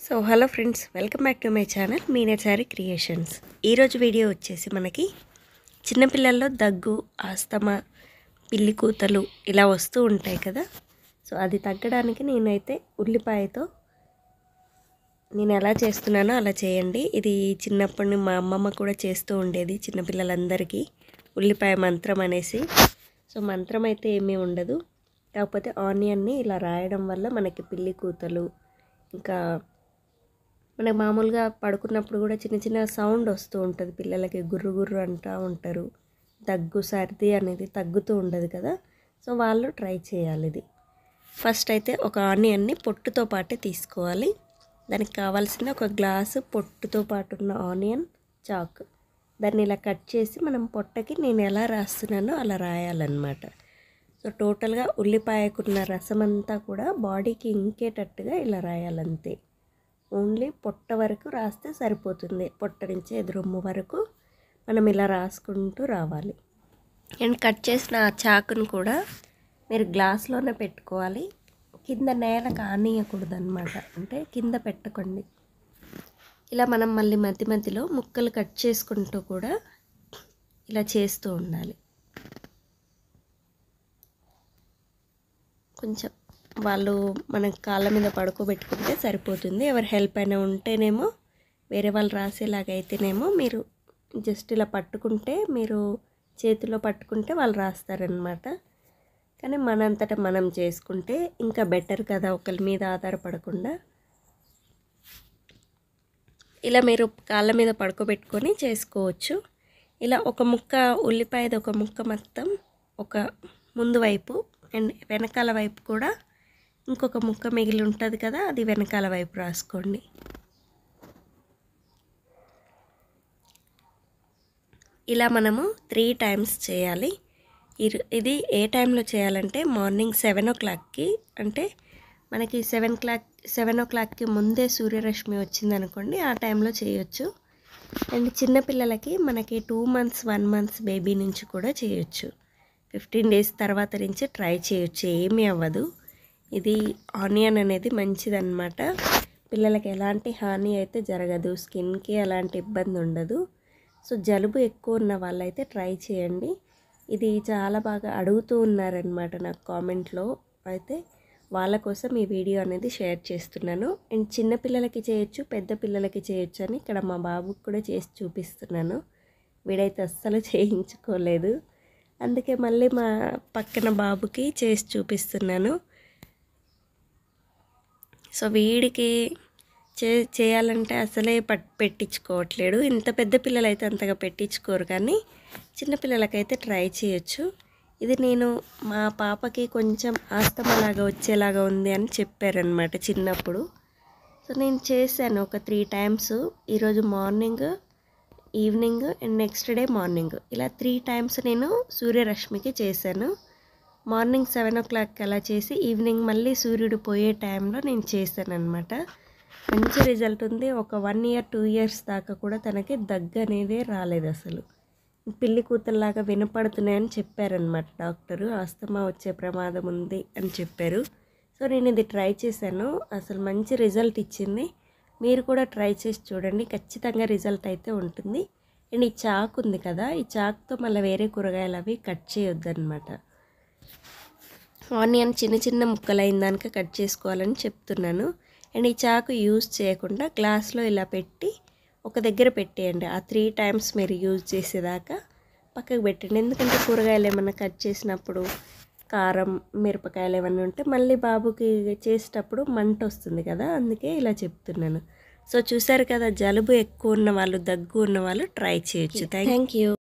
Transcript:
so hello friends welcome back to my channel Meenachari creations ఈరోజు video వచ్చేసి మనకి చిన్నపిల్లల్లో దగ్గు ఆస్తమా పిల్లి కూతలు ఇలా వస్తూ ఉంటాయి కదా సో అది తగ్గడానికి నేనైతే ఉల్లిపాయతో నేను ఎలా చేస్తున్నానో అలా చేయండి ఇది చిన్నప్పటి నుండి మా అమ్మమ్మ కూడా చేస్తూ ఉండేది చిన్నపిల్లలందరికీ ఉల్లిపాయ మంత్రం అనేసి సో మంత్రం అయితే ఏమీ ఉండదు కాకపోతే ఆనియన్ని ఇలా రాయడం వల్ల మనకి పిల్లి కూతలు ఇంకా మనకి మామూలుగా పడుకున్నప్పుడు కూడా చిన్న చిన్న సౌండ్ వస్తూ ఉంటుంది పిల్లలకి గుర్రు గుర్రు అంటూ ఉంటారు దగ్గు సర్ది అనేది తగ్గుతూ ఉండదు కదా సో వాళ్ళు ట్రై చేయాలి ఇది ఫస్ట్ అయితే ఒక ఆనియన్ని పొట్టుతో పాటే తీసుకోవాలి దానికి కావాల్సిన ఒక గ్లాసు పొట్టుతో పాటు ఉన్న ఆనియన్ చాక్ దాన్ని ఇలా కట్ చేసి మనం పొట్టకి నేను ఎలా రాస్తున్నానో అలా రాయాలన్నమాట సో టోటల్గా ఉల్లిపాయకున్న రసం అంతా కూడా బాడీకి ఇంకేటట్టుగా ఇలా రాయాలంతే ఓన్లీ పొట్ట వరకు రాస్తే సరిపోతుంది పొట్ట నుంచి ఎదురొమ్ము వరకు మనం ఇలా రాసుకుంటూ రావాలి అండ్ కట్ చేసిన ఆ చాకును కూడా మీరు గ్లాస్లోనే పెట్టుకోవాలి కింద నేల కానీయకూడదు అనమాట అంటే కింద పెట్టకండి ఇలా మనం మళ్ళీ మధ్య మధ్యలో ముక్కలు కట్ చేసుకుంటూ కూడా ఇలా చేస్తూ ఉండాలి కొంచెం వాళ్ళు మన కాళ్ళ మీద పడుకోబెట్టుకుంటే సరిపోతుంది ఎవరి హెల్ప్ అయినా ఉంటేనేమో వేరే వాళ్ళు రాసేలాగా అయితేనేమో మీరు జస్ట్ ఇలా పట్టుకుంటే మీరు చేతిలో పట్టుకుంటే వాళ్ళు రాస్తారనమాట కానీ మనంతటా మనం చేసుకుంటే ఇంకా బెటర్ కదా ఒకరి మీద ఆధారపడకుండా ఇలా మీరు కాళ్ళ మీద పడుకోబెట్టుకొని చేసుకోవచ్చు ఇలా ఒక ముక్క ఉల్లిపాయది ఒక ముక్క మొత్తం ఒక ముందు వైపు అండ్ వెనకాల వైపు కూడా ఇంకొక ముక్క మిగిలి ఉంటుంది కదా అది వెనకాల వైపు రాసుకోండి ఇలా మనము త్రీ టైమ్స్ చేయాలి ఇది ఏ టైంలో చేయాలంటే మార్నింగ్ సెవెన్ ఓ క్లాక్కి అంటే మనకి సెవెన్ క్లాక్ సెవెన్ ఓ క్లాక్కి ముందే సూర్యరశ్మి వచ్చిందనుకోండి ఆ టైంలో చేయొచ్చు అండ్ చిన్నపిల్లలకి మనకి two months one months baby నుంచి కూడా చేయొచ్చు ఫిఫ్టీన్ డేస్ తర్వాత నుంచి ట్రై చేయొచ్చు ఏమీ అవ్వదు ఇది ఆనియన్ అనేది మంచిదన్నమాట పిల్లలకి ఎలాంటి హాని అయితే జరగదు స్కిన్కి ఎలాంటి ఇబ్బంది ఉండదు సో జలుబు ఎక్కువ ఉన్న వాళ్ళైతే ట్రై చేయండి ఇది చాలా బాగా అడుగుతూ ఉన్నారనమాట నాకు కామెంట్లో అయితే వాళ్ళ కోసం ఈ వీడియో అనేది షేర్ చేస్తున్నాను అండ్ చిన్నపిల్లలకి చేయొచ్చు పెద్ద పిల్లలకి చేయొచ్చు అని ఇక్కడ మా బాబుకి కూడా చేసి చూపిస్తున్నాను వీడైతే అస్సలు చేయించుకోలేదు అందుకే మళ్ళీ మా పక్కన బాబుకి చేసి చూపిస్తున్నాను సో వీడికి చే చేయాలంటే అసలే పట్ పెట్టించుకోవట్లేడు ఇంత పెద్ద పిల్లలైతే అంతగా పెట్టించుకోరు కానీ చిన్నపిల్లలకైతే ట్రై చేయొచ్చు ఇది నేను మా పాపకి కొంచెం ఆస్తమలాగా వచ్చేలాగా ఉంది అని చెప్పారనమాట చిన్నప్పుడు సో నేను చేశాను ఒక త్రీ టైమ్స్ ఈరోజు morning evening and next day morning ఇలా త్రీ టైమ్స్ నేను సూర్యరశ్మికి చేశాను మార్నింగ్ సెవెన్ ఓ క్లాక్కి అలా చేసి ఈవినింగ్ మళ్ళీ సూర్యుడు పోయే టైంలో నేను చేశాను అనమాట మంచి రిజల్ట్ ఉంది ఒక వన్ ఇయర్ టూ ఇయర్స్ దాకా కూడా తనకి దగ్గు అనేది రాలేదు అసలు పిల్లి కూతల్లాగా వినపడుతున్నాయని చెప్పారనమాట డాక్టరు ఆస్తమా వచ్చే ప్రమాదం ఉంది అని చెప్పారు సో నేను ఇది ట్రై చేశాను అసలు మంచి రిజల్ట్ ఇచ్చింది మీరు కూడా ట్రై చేసి చూడండి ఖచ్చితంగా రిజల్ట్ అయితే ఉంటుంది అండ్ ఈ చాకు ఉంది కదా ఈ చాకుతో మళ్ళీ వేరే కూరగాయలు అవి కట్ చేయొద్దు అనమాట ఆనియన్ చిన్న చిన్న ముక్కలైన దానిక కట్ చేసుకోవాలని చెప్తున్నాను అండ్ ఈ చాకు యూజ్ చేయకుండా గ్లాస్లో ఇలా పెట్టి ఒక దగ్గర పెట్టేయండి ఆ త్రీ టైమ్స్ మీరు యూజ్ చేసేదాకా పక్కకు పెట్టండి ఎందుకంటే కూరగాయలు ఏమైనా కట్ చేసినప్పుడు కారం మిరపకాయలు ఏమైనా ఉంటే మళ్ళీ బాబుకి చేసేటప్పుడు మంట వస్తుంది కదా అందుకే ఇలా చెప్తున్నాను సో చూసారు కదా జలుబు ఎక్కువ ఉన్న వాళ్ళు దగ్గు ఉన్న వాళ్ళు ట్రై చేయొచ్చు థ్యాంక్ యూ